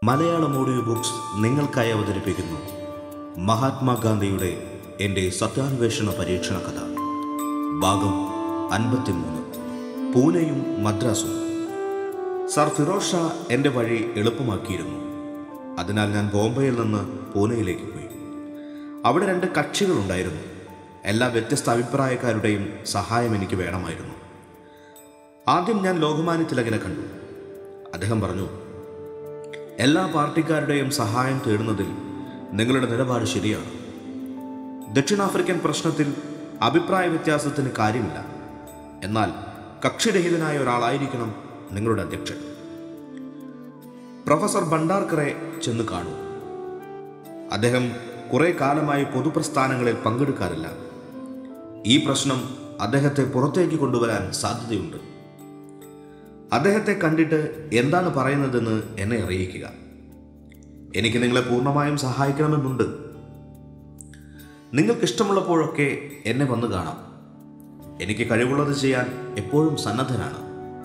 Malayalam audio books നിങ്ങൾക്കായി അവതരിപ്പിക്കുന്നു മഹാത്മാഗാന്ധിയുടെ എൻ്റെ സത്യാന്വേഷണ പരീക്ഷണ കഥ ഭാഗം അൻപത്തിമൂന്ന് പൂനെയും മദ്രാസും സർ ഫിറോസ് ഷാ എൻ്റെ വഴി എളുപ്പമാക്കിയിരുന്നു അതിനാൽ ഞാൻ ബോംബെയിൽ നിന്ന് പൂനെയിലേക്ക് പോയി അവിടെ രണ്ട് കക്ഷികളുണ്ടായിരുന്നു എല്ലാ വ്യത്യസ്ത അഭിപ്രായക്കാരുടെയും സഹായം എനിക്ക് വേണമായിരുന്നു ആദ്യം ഞാൻ ലോകമാന്യ തിലകനെ കണ്ടു അദ്ദേഹം പറഞ്ഞു എല്ലാ പാർട്ടിക്കാരുടെയും സഹായം തേടുന്നതിൽ നിങ്ങളുടെ നിലപാട് ശരിയാണ് ദക്ഷിണാഫ്രിക്കൻ പ്രശ്നത്തിൽ അഭിപ്രായ വ്യത്യാസത്തിന് കാര്യമില്ല എന്നാൽ കക്ഷിരഹിതനായ ഒരാളായിരിക്കണം നിങ്ങളുടെ അധ്യക്ഷൻ പ്രൊഫസർ ഭണ്ഡാർക്കറെ ചെന്ന് കാണൂ അദ്ദേഹം കുറെ കാലമായി പൊതുപ്രസ്ഥാനങ്ങളിൽ പങ്കെടുക്കാറില്ല ഈ പ്രശ്നം അദ്ദേഹത്തെ പുറത്തേക്ക് കൊണ്ടുവരാൻ സാധ്യതയുണ്ട് അദ്ദേഹത്തെ കണ്ടിട്ട് എന്താണ് പറയുന്നതെന്ന് എന്നെ അറിയിക്കുക എനിക്ക് നിങ്ങളെ പൂർണ്ണമായും സഹായിക്കണമെന്നുണ്ട് നിങ്ങൾക്ക് ഇഷ്ടമുള്ളപ്പോഴൊക്കെ എന്നെ വന്ന് കാണാം എനിക്ക് കഴിവുള്ളത് ചെയ്യാൻ എപ്പോഴും സന്നദ്ധനാണ്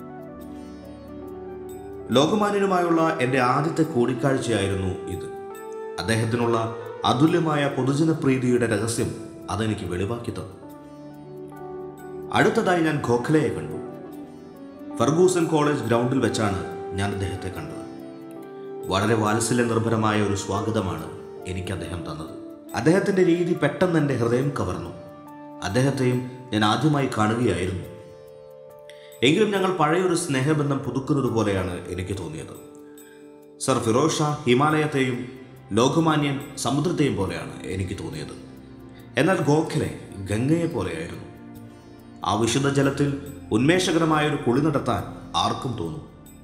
ലോകമാന്യനുമായുള്ള എൻ്റെ ആദ്യത്തെ കൂടിക്കാഴ്ചയായിരുന്നു ഇത് അദ്ദേഹത്തിനുള്ള അതുല്യമായ പൊതുജനപ്രീതിയുടെ രഹസ്യം അതെനിക്ക് വെളിവാക്കി തന്നു അടുത്തതായി ഞാൻ ഗോഖലയെ കണ്ടു ഫർഗൂസൺ കോളേജ് ഗ്രൗണ്ടിൽ വെച്ചാണ് ഞാൻ അദ്ദേഹത്തെ കണ്ടത് വളരെ വാത്സല്യ നിർഭരമായ ഒരു സ്വാഗതമാണ് എനിക്ക് അദ്ദേഹം തന്നത് അദ്ദേഹത്തിൻ്റെ രീതി പെട്ടെന്ന് എൻ്റെ ഹൃദയം കവർന്നു അദ്ദേഹത്തെയും ഞാൻ ആദ്യമായി കാണുകയായിരുന്നു എങ്കിലും ഞങ്ങൾ പഴയൊരു സ്നേഹബന്ധം പുതുക്കുന്നത് പോലെയാണ് എനിക്ക് തോന്നിയത് സർ ഫിറോസ് ഷാ ഹിമാലയത്തെയും ലോകമാന്യൻ സമുദ്രത്തെയും പോലെയാണ് എനിക്ക് തോന്നിയത് എന്നാൽ ഗോഖലെ ഗംഗയെ പോലെയായിരുന്നു ആ വിശുദ്ധ ജലത്തിൽ ഉന്മേഷകരമായ ഒരു കുളി നടത്താൻ ആർക്കും തോന്നും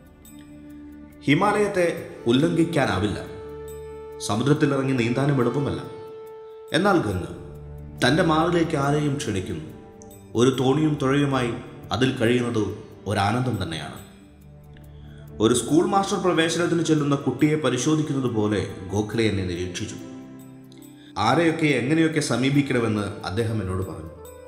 ഹിമാലയത്തെ ഉല്ലംഘിക്കാനാവില്ല സമുദ്രത്തിൽ ഇറങ്ങി നീന്താനും എളുപ്പമല്ല എന്നാൽ ഗംഗ തൻ്റെ മാറിലേക്ക് ആരെയും ക്ഷണിക്കുന്നു ഒരു തോണിയും തുഴയുമായി അതിൽ കഴിയുന്നത് ഒരാനന്ദം തന്നെയാണ് ഒരു സ്കൂൾ മാസ്റ്റർ പ്രവേശനത്തിന് ചെല്ലുന്ന കുട്ടിയെ പരിശോധിക്കുന്നത് പോലെ ഗോഖലെ എന്നെ നിരീക്ഷിച്ചു ആരെയൊക്കെ എങ്ങനെയൊക്കെ സമീപിക്കണമെന്ന് അദ്ദേഹം എന്നോട് പറഞ്ഞു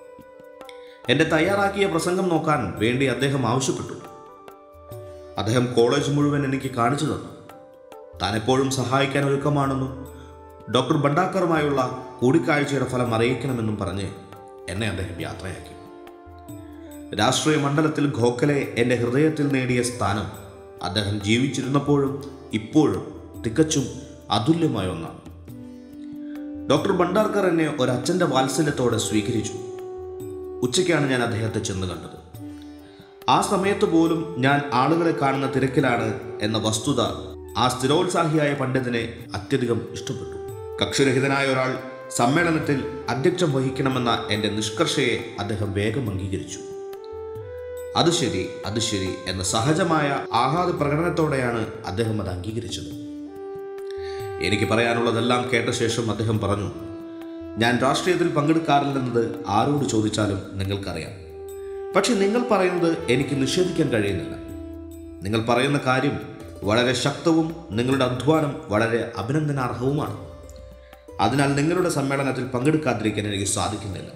എന്റെ തയ്യാറാക്കിയ പ്രസംഗം നോക്കാൻ വേണ്ടി അദ്ദേഹം ആവശ്യപ്പെട്ടു അദ്ദേഹം കോളേജ് മുഴുവൻ എനിക്ക് കാണിച്ചു തന്നു താൻ എപ്പോഴും സഹായിക്കാൻ ഒരുക്കമാണെന്നും ഡോക്ടർ ഭണ്ഡാക്കറുമായുള്ള കൂടിക്കാഴ്ചയുടെ ഫലം അറിയിക്കണമെന്നും പറഞ്ഞ് എന്നെ അദ്ദേഹം യാത്രയാക്കി രാഷ്ട്രീയ മണ്ഡലത്തിൽ ഖോഖലെ എൻ്റെ ഹൃദയത്തിൽ നേടിയ സ്ഥാനം അദ്ദേഹം ജീവിച്ചിരുന്നപ്പോഴും ഇപ്പോഴും തികച്ചും അതുല്യമായ ഒന്നാണ് ഡോക്ടർ ഭണ്ഡാർക്കർ എന്നെ ഒരച്ഛൻ്റെ വാത്സല്യത്തോടെ സ്വീകരിച്ചു ഉച്ചയ്ക്കാണ് ഞാൻ അദ്ദേഹത്തെ ചെന്ന് കണ്ടത് ആ സമയത്ത് പോലും ഞാൻ ആളുകളെ കാണുന്ന തിരക്കിലാണ് എന്ന വസ്തുത ആ സ്ഥിരോത്സാഹിയായ പണ്ഡിതനെ അത്യധികം ഇഷ്ടപ്പെട്ടു കക്ഷിരഹിതനായ ഒരാൾ സമ്മേളനത്തിൽ അധ്യക്ഷം വഹിക്കണമെന്ന എൻ്റെ നിഷ്കർഷയെ അദ്ദേഹം വേഗം അംഗീകരിച്ചു അത് ശരി അത് ശരി എന്ന സഹജമായ ആഹ്ലാദ പ്രകടനത്തോടെയാണ് അദ്ദേഹം അത് അംഗീകരിച്ചത് എനിക്ക് പറയാനുള്ളതെല്ലാം കേട്ട ശേഷം അദ്ദേഹം പറഞ്ഞു ഞാൻ രാഷ്ട്രീയത്തിൽ പങ്കെടുക്കാറില്ലെന്നത് ആരോട് ചോദിച്ചാലും നിങ്ങൾക്കറിയാം പക്ഷെ നിങ്ങൾ പറയുന്നത് എനിക്ക് നിഷേധിക്കാൻ കഴിയുന്നില്ല നിങ്ങൾ പറയുന്ന കാര്യം വളരെ ശക്തവും നിങ്ങളുടെ അധ്വാനം വളരെ അഭിനന്ദനാർഹവുമാണ് അതിനാൽ നിങ്ങളുടെ സമ്മേളനത്തിൽ പങ്കെടുക്കാതിരിക്കാൻ എനിക്ക് സാധിക്കുന്നില്ല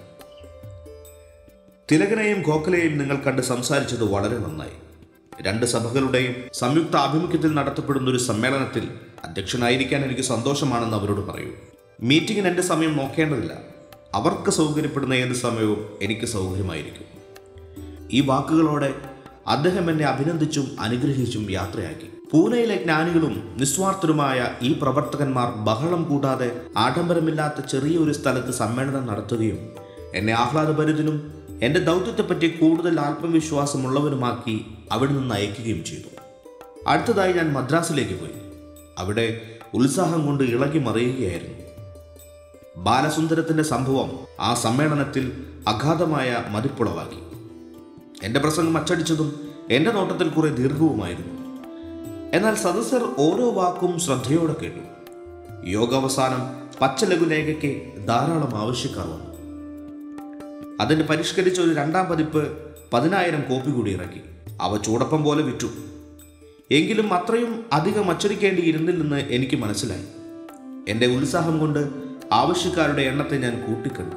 തിലകനെയും ഗോഖലെയും നിങ്ങൾ കണ്ട് സംസാരിച്ചത് വളരെ നന്നായി രണ്ട് സഭകളുടെയും സംയുക്ത ആഭിമുഖ്യത്തിൽ നടത്തപ്പെടുന്ന ഒരു സമ്മേളനത്തിൽ അധ്യക്ഷനായിരിക്കാൻ എനിക്ക് സന്തോഷമാണെന്ന് അവരോട് പറയൂ മീറ്റിങ്ങിന് എൻ്റെ സമയം നോക്കേണ്ടതില്ല അവർക്ക് സൗകര്യപ്പെടുന്ന ഏത് സമയവും എനിക്ക് സൗകര്യമായിരിക്കും ഈ വാക്കുകളോടെ അദ്ദേഹം എന്നെ അഭിനന്ദിച്ചും അനുഗ്രഹിച്ചും യാത്രയാക്കി പൂനെയിലെ ജ്ഞാനികളും നിസ്വാർത്ഥരുമായ ഈ പ്രവർത്തകന്മാർ ബഹളം കൂടാതെ ആഡംബരമില്ലാത്ത ചെറിയൊരു സ്ഥലത്ത് സമ്മേളനം നടത്തുകയും എന്നെ ആഹ്ലാദഭരിതനും എൻ്റെ ദൗത്യത്തെപ്പറ്റി കൂടുതൽ ആത്മവിശ്വാസമുള്ളവരുമാക്കി അവിടെ നിന്ന് അയക്കുകയും ചെയ്തു അടുത്തതായി ഞാൻ മദ്രാസിലേക്ക് പോയി അവിടെ ഉത്സാഹം കൊണ്ട് ഇളകി മറിയുകയായിരുന്നു ബാലസുന്ദരത്തിന്റെ സംഭവം ആ സമ്മേളനത്തിൽ അഗാധമായ മതിപ്പുളവാക്കി എൻ്റെ പ്രസംഗം അച്ചടിച്ചതും എൻ്റെ നോട്ടത്തിൽ കുറെ ദീർഘവുമായിരുന്നു എന്നാൽ സദസ്യർ ഓരോ വാക്കും ശ്രദ്ധയോടെ കേട്ടു യോഗാവസാനം പച്ച ലഘുലേഖയ്ക്ക് ധാരാളം ആവശ്യക്കാർ വന്നു അതിൻ്റെ പരിഷ്കരിച്ച ഒരു രണ്ടാം പതിപ്പ് പതിനായിരം കോപ്പി കൂടി ഇറക്കി അവ ചൂടപ്പം പോലെ വിറ്റു എങ്കിലും അത്രയും അധികം അച്ചടിക്കേണ്ടിയിരുന്നില്ലെന്ന് എനിക്ക് മനസ്സിലായി എൻ്റെ ഉത്സാഹം കൊണ്ട് ആവശ്യക്കാരുടെ എണ്ണത്തെ ഞാൻ കൂട്ടിക്കണ്ടു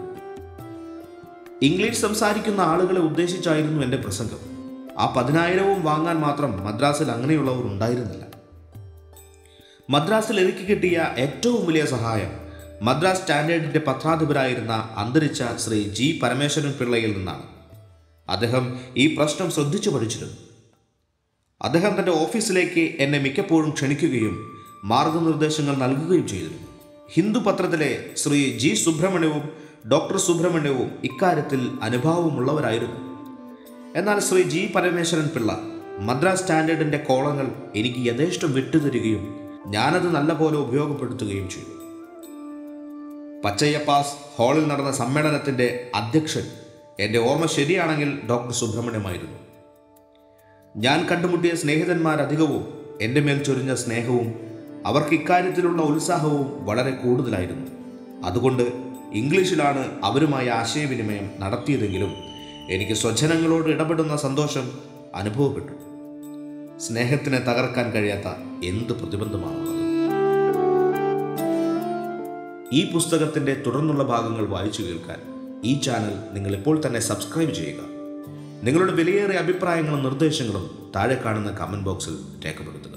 ഇംഗ്ലീഷ് സംസാരിക്കുന്ന ആളുകളെ ഉദ്ദേശിച്ചായിരുന്നു എൻ്റെ പ്രസംഗം ആ പതിനായിരവും വാങ്ങാൻ മാത്രം മദ്രാസിൽ അങ്ങനെയുള്ളവർ ഉണ്ടായിരുന്നില്ല മദ്രാസിൽ എനിക്ക് കിട്ടിയ ഏറ്റവും വലിയ സഹായം മദ്രാസ് സ്റ്റാൻഡേർഡിന്റെ പത്രാധിപരായിരുന്ന അന്തരിച്ച ശ്രീ ജി പരമേശ്വരൻ പിള്ളയിൽ നിന്നാണ് അദ്ദേഹം ഈ പ്രശ്നം ശ്രദ്ധിച്ചു പഠിച്ചിരുന്നു അദ്ദേഹം തൻ്റെ ഓഫീസിലേക്ക് എന്നെ മിക്കപ്പോഴും ക്ഷണിക്കുകയും മാർഗനിർദ്ദേശങ്ങൾ നൽകുകയും ചെയ്തിരുന്നു ഹിന്ദു പത്രത്തിലെ ശ്രീ ജി സുബ്രഹ്മണ്യവും ഡോക്ടർ സുബ്രഹ്മണ്യവും ഇക്കാര്യത്തിൽ അനുഭാവമുള്ളവരായിരുന്നു എന്നാൽ ശ്രീ ജി പരമേശ്വരൻ പിള്ള മദ്രാസ് സ്റ്റാൻഡേർഡിന്റെ കോളങ്ങൾ എനിക്ക് യഥേഷ്ടം വിട്ടുതരികയും ഞാനത് നല്ലപോലെ ഉപയോഗപ്പെടുത്തുകയും ചെയ്തു പച്ചയ്യപ്പാസ് ഹാളിൽ നടന്ന സമ്മേളനത്തിന്റെ അധ്യക്ഷൻ എൻ്റെ ഓർമ്മ ശരിയാണെങ്കിൽ ഡോക്ടർ സുബ്രഹ്മണ്യമായിരുന്നു ഞാൻ കണ്ടുമുട്ടിയ സ്നേഹിതന്മാരധികവും എൻ്റെ മേൽ ചൊരിഞ്ഞ സ്നേഹവും അവർക്ക് ഇക്കാര്യത്തിലുള്ള ഉത്സാഹവും വളരെ കൂടുതലായിരുന്നു അതുകൊണ്ട് ഇംഗ്ലീഷിലാണ് അവരുമായി ആശയവിനിമയം നടത്തിയതെങ്കിലും എനിക്ക് സ്വജനങ്ങളോട് ഇടപെടുന്ന സന്തോഷം അനുഭവപ്പെട്ടു സ്നേഹത്തിനെ തകർക്കാൻ കഴിയാത്ത എന്ത് പ്രതിബന്ധമാണുള്ളത് ഈ പുസ്തകത്തിൻ്റെ തുടർന്നുള്ള ഭാഗങ്ങൾ വായിച്ചു കേൾക്കാൻ ഈ ചാനൽ നിങ്ങൾ ഇപ്പോൾ തന്നെ സബ്സ്ക്രൈബ് ചെയ്യുക നിങ്ങളുടെ വിലയേറിയ അഭിപ്രായങ്ങളും നിർദ്ദേശങ്ങളും താഴെ കാണുന്ന കമൻറ്റ് ബോക്സിൽ രേഖപ്പെടുത്തുക